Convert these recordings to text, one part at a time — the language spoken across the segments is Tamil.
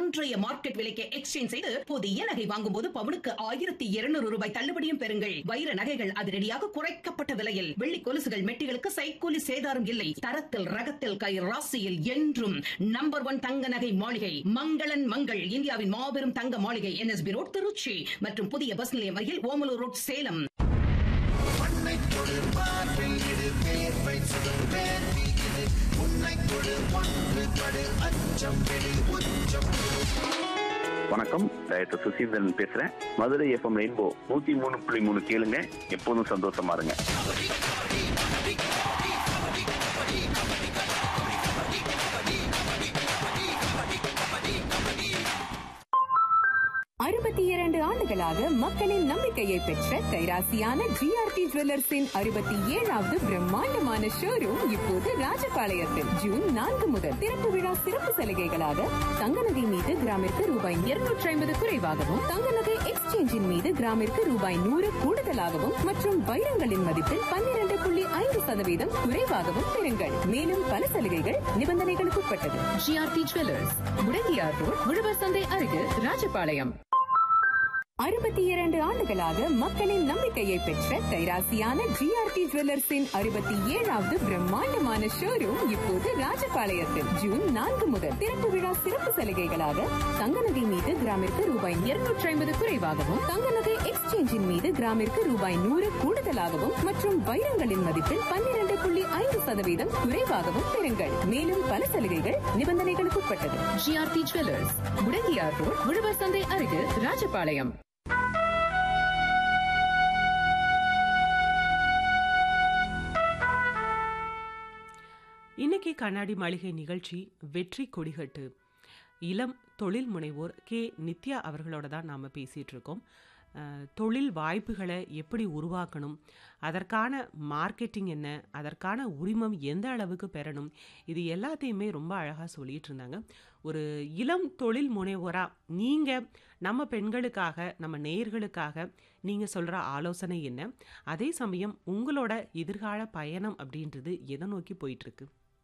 அன்றைய மார்க்கெட் விலைக்கு எக்ஸ்சேஞ்ச் செய்து புதிய நகை வாங்கும் போது பவுனுக்கு ஆயிரத்தி இருநூறு ரூபாய் தள்ளுபடியும் பெறுங்கள் வைர நகைகள் அதிரடியாக குறைக்கப்பட்ட விலையில் வெள்ளி கொலுசுகள் மெட்டிகளுக்கு சைக்கூலி சேதாரம் இல்லை தரத்தில் ரகத்தில் கை ராசியில் என்றும் நம்பர் ஒன் தங்க நகை மாளிகை மங்களன் மங்கள் இந்தியாவின் மாபெரும் தங்க மாளிகை என்எஸ்பி ரோட் திருச்சி மற்றும் புதிய பஸ் நிலையம் அருகில் ஓமலூர் ரோட் சேலம் வணக்கம் டைரக்டர் சுசீந்திரன் பேசுறேன் மதுரை எஃப்எம் ரெயின்போ நூத்தி மூணு புள்ளி மூணு கேளுங்க எப்போதும் சந்தோஷமா இருங்க அறுபத்தி இரண்டு ஆண்டுகளாக மக்களின் நம்பிக்கையை பெற்ற கைராசியான ஜிஆர்டி ஜுவல்லர்ஸின் அறுபத்தி ஏழாவது பிரம்மாண்டமான ஷோரூம் இப்போது ராஜபாளையத்தில் ஜூன் நான்கு முதல் திறப்பு விழா சிறப்பு சலுகைகளாக தங்க நகை மீது கிராமிற்கு ரூபாய் இருநூற்றி ஐம்பது குறைவாகவும் தங்க நகை எக்ஸ்சேஞ்சின் மீது கிராமிற்கு ரூபாய் நூறு கூடுதலாகவும் மற்றும் வைரங்களின் மதிப்பில் பன்னிரண்டு புள்ளி ஐந்து சதவீதம் குறைவாகவும் பெறுங்கள் மேலும் பல சலுகைகள் நிபந்தனைகளுக்கு உட்பட்டது ஜிஆர்டி ஜுவல்லர்ஸ் முடங்கியார் ரோட் உழவர் சந்தை அருகில் ராஜபாளையம் அறுபத்தி இரண்டு ஆண்டுகளாக மக்களின் நம்பிக்கையை பெற்ற கைராசியான ஜிஆர்டி ஜுவல்லர்ஸின் அறுபத்தி ஏழாவது பிரம்மாண்டமான ஷோரூம் இப்போது ராஜபாளையத்தில் ஜூன் நான்கு முதல் திறப்பு விழா சிறப்பு சலுகைகளாக தங்க நகை மீது கிராமிற்கு ரூபாய் இருநூற்றி ஐம்பது குறைவாகவும் தங்க நகை எக்ஸ்சேஞ்சின் மீது கிராமிற்கு ரூபாய் நூறு கூடுதலாகவும் மற்றும் வைரங்களின் மதிப்பில் பன்னிரண்டு புள்ளி ஐந்து சதவீதம் குறைவாகவும் பெறுங்கள் மேலும் பல சலுகைகள் நிபந்தனைகளுக்கு உட்பட்டது ஜிஆர்டி ஜுவல்லர்ஸ் முடங்கியார் ரோட் உழவர் சந்தை அருகில் ராஜபாளையம் இன்னைக்கு கண்ணாடி மாளிகை நிகழ்ச்சி வெற்றி கொடிகட்டு இளம் தொழில் முனைவோர் கே நித்யா அவர்களோட தான் நாம் பேசிகிட்டு இருக்கோம் அஹ், தொழில் வாய்ப்புகளை எப்படி உருவாக்கணும் அதற்கான மார்க்கெட்டிங் என்ன அதற்கான உரிமம் எந்த அளவுக்கு பெறணும் இது எல்லாத்தையுமே ரொம்ப அழகாக சொல்லிட்டு இருந்தாங்க ஒரு இளம் தொழில் முனைவோராக நீங்கள் நம்ம பெண்களுக்காக நம்ம நேயர்களுக்காக நீங்கள் சொல்கிற ஆலோசனை என்ன அதே சமயம் உங்களோட எதிர்கால பயணம் அப்படின்றது எதை நோக்கி போயிட்டுருக்கு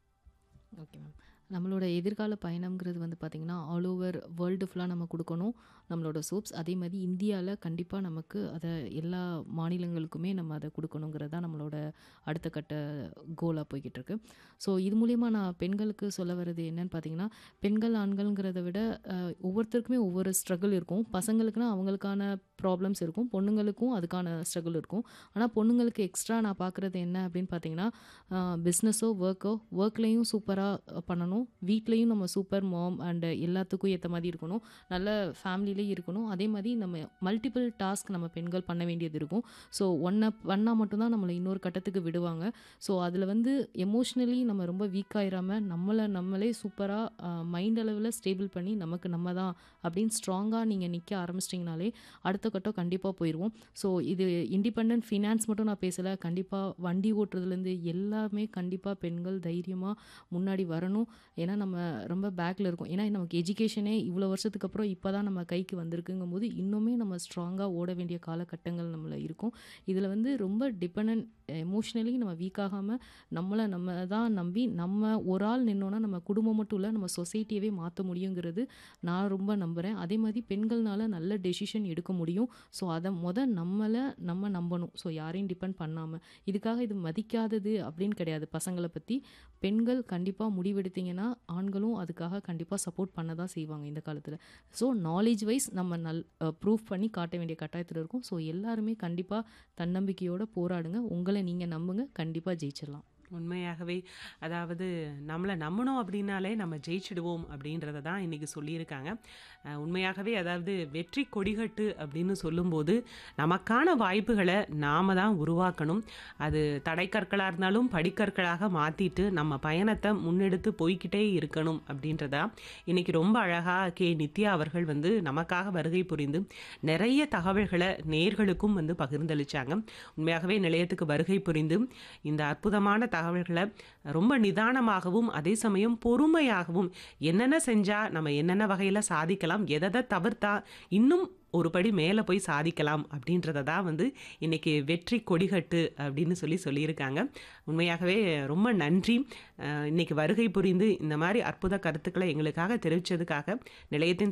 ஓகே மேம் நம்மளோட எதிர்கால பயணம்ங்கிறது வந்து பார்த்திங்கன்னா ஆல் ஓவர் வேர்ல்டு ஃபுல்லாக நம்ம கொடுக்கணும் நம்மளோட சோப்ஸ் அதே மாதிரி இந்தியாவில் கண்டிப்பாக நமக்கு அதை எல்லா மாநிலங்களுக்குமே நம்ம அதை கொடுக்கணுங்கிறது தான் நம்மளோட அடுத்த கட்ட கோலாக போய்கிட்டு இருக்கு ஸோ இது மூலிமா நான் பெண்களுக்கு சொல்ல வர்றது என்னன்னு பார்த்தீங்கன்னா பெண்கள் ஆண்கள்ங்கிறத விட அஹ், ஒவ்வொருத்தருக்குமே ஒவ்வொரு ஸ்ட்ரகிள் இருக்கும் பசங்களுக்குனா அவங்களுக்கான ப்ராப்ளம்ஸ் இருக்கும் பொண்ணுங்களுக்கும் அதுக்கான ஸ்ட்ரகிள் இருக்கும் ஆனால் பொண்ணுங்களுக்கு எக்ஸ்ட்ரா நான் பார்க்குறது என்ன அப்படின்னு பார்த்தீங்கன்னா பிஸ்னஸோ ஒர்க்கோ ஒர்க்லேயும் சூப்பராக பண்ணணும் வீட்லேயும் நம்ம சூப்பர் மாம் அண்ட் எல்லாத்துக்கும் ஏற்ற மாதிரி இருக்கணும் நல்ல ஃபேமிலிலேயும் இருக்கணும் அதே மாதிரி நம்ம மல்டிபிள் டாஸ்க் நம்ம பெண்கள் பண்ண வேண்டியது இருக்கும் ஸோ ஒன்றை பண்ணால் மட்டும்தான் நம்மளை இன்னொரு கட்டத்துக்கு விடுவாங்க ஸோ அதில் வந்து எமோஷ்னலி நம்ம ரொம்ப வீக் ஆயிராம நம்மளை நம்மளே சூப்பராக மைண்ட் அளவில் ஸ்டேபிள் பண்ணி நமக்கு நம்ம தான் அப்படின்னு ஸ்ட்ராங்காக நீங்கள் நிற்க ஆரம்பிச்சிட்டிங்கனாலே அடுத்த கட்டம் கண்டிப்பாக போயிடுவோம் ஸோ இது இண்டிபெண்ட் ஃபினான்ஸ் மட்டும் நான் பேசலை கண்டிப்பாக வண்டி ஓட்டுறதுலேருந்து எல்லாமே கண்டிப்பாக பெண்கள் தைரியமாக முன்னாடி வரணும் ஏன்னா நம்ம ரொம்ப பேக்கில் இருக்கோம் ஏன்னா நமக்கு எஜுகேஷனே இவ்வளோ வருஷத்துக்கு அப்புறம் இப்போ தான் நம்ம கைக்கு வந்திருக்குங்கும் போது இன்னுமே நம்ம ஸ்ட்ராங்காக ஓட வேண்டிய காலகட்டங்கள் நம்மள இருக்கும் இதில் வந்து ரொம்ப டிபெண்ட் எமோஷ்னலி நம்ம வீக் ஆகாமல் நம்மளை நம்ம தான் நம்பி நம்ம ஒரு ஆள் நின்னோன்னா நம்ம குடும்பம் மட்டும் இல்லை நம்ம சொசைட்டியவே மாற்ற முடியுங்கிறது நான் ரொம்ப நம்புகிறேன் அதே மாதிரி பெண்கள்னால நல்ல டெசிஷன் எடுக்க முடியும் ஸோ அதை முத நம்மளை நம்ம நம்பணும் ஸோ யாரையும் டிபெண்ட் பண்ணாமல் இதுக்காக இது மதிக்காதது அப்படின்னு கிடையாது பசங்களை பற்றி பெண்கள் கண்டிப்பாக முடிவெடுத்தீங்கன்னா ஆண்களும் அதுக்காக கண்டிப்பாக சப்போர்ட் பண்ண தான் செய்வாங்க இந்த காலத்தில் ஸோ நாலேஜ் வைஸ் நம்ம நல் ப்ரூஃப் பண்ணி காட்ட வேண்டிய கட்டாயத்தில் இருக்கும் ஸோ எல்லாருமே கண்டிப்பாக தன்னம்பிக்கையோட போராடுங்க உங்களை நீங்கள் நம்புங்க கண்டிப்பாக ஜெயிச்சிடலாம் உண்மையாகவே அதாவது நம்மளை நம்பணும் அப்படின்னாலே நம்ம ஜெயிச்சிடுவோம் அப்படின்றத தான் இன்றைக்கி சொல்லியிருக்காங்க அஹ், உண்மையாகவே அதாவது வெற்றி கொடிகட்டு அப்படின்னு சொல்லும்போது நமக்கான வாய்ப்புகளை நாம் தான் உருவாக்கணும் அது தடைக்கற்களாக இருந்தாலும் படிக்கற்களாக மாற்றிட்டு நம்ம பயணத்தை முன்னெடுத்து போய்க்கிட்டே இருக்கணும் அப்படின்றதா இன்றைக்கி ரொம்ப அழகாக கே நித்யா அவர்கள் வந்து நமக்காக வருகை புரிந்து நிறைய தகவல்களை நேர்களுக்கும் வந்து பகிர்ந்தளிச்சாங்க உண்மையாகவே நிலையத்துக்கு வருகை புரிந்து இந்த அற்புதமான தகவல்களை ரொம்ப நிதானமாகவும் அதே சமயம் பொறுமையாகவும் என்னென்ன செஞ்சால் நம்ம என்னென்ன வகையில் சாதிக்கலாம் எதை தவிர்த்தா இன்னும் ஒரு படி மேலே போய் சாதிக்கலாம் அப்படின்றத தான் வந்து இன்றைக்கி வெற்றி கொடிகட்டு அப்படின்னு சொல்லி சொல்லியிருக்காங்க உண்மையாகவே ரொம்ப நன்றி அஹ், இன்னைக்கு வருகை புரிந்து இந்த மாதிரி அற்புத கருத்துக்களை எங்களுக்காக தெரிவித்ததுக்காக நிலையத்தின்